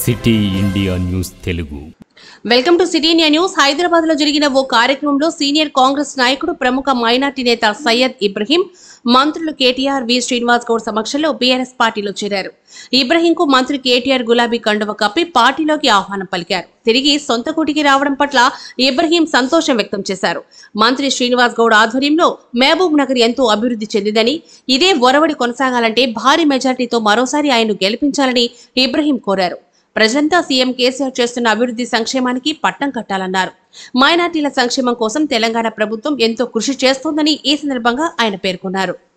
city India news Telugu welcome to city India news Hyderabad లో జరిగిన ఓ కార్యక్రమంలో సీనియర్ కాంగ్రెస్ నాయకుడు ప్రముఖ మైనార్టీ నేత సయ్యద్ ఇబ్రహీం మంత్రులు కేటీఆర్ వి శ్రీనివాస్ గౌడ్ సమక్షంలో బీఆర్ఎస్ పార్టీలో చేరారు ఇబ్రహీంకు మంత్రి కేటీఆర్ గులాబీ కండువ కప్పి పార్టీలోకి ఆహ్వానం పలికారు తిరిగి సొంత కూటికి రావడం పట్ల ఇబ్రహీం సంతోషం వ్యక్తం చేశారు మంత్రి శ్రీనివాస్ గౌడ్ ఆధ్వర్యంలో మహబూబ్ నగర్ ఎంతో అభివృద్ధి చెందిందని ఇదే ఒరవడి కొనసాగాలంటే భారీ మెజార్టీతో మరోసారి ఆయన్ను గెలిపించాలని ఇబ్రహీం కోరారు ప్రజలంతా సీఎం కేసీఆర్ చేస్తున్న అభివృద్ధి సంక్షేమానికి పట్టం కట్టాలన్నారు మైనార్టీల సంక్షేమం కోసం తెలంగాణ ప్రభుత్వం ఎంతో కృషి చేస్తోందని ఈ సందర్భంగా ఆయన పేర్కొన్నారు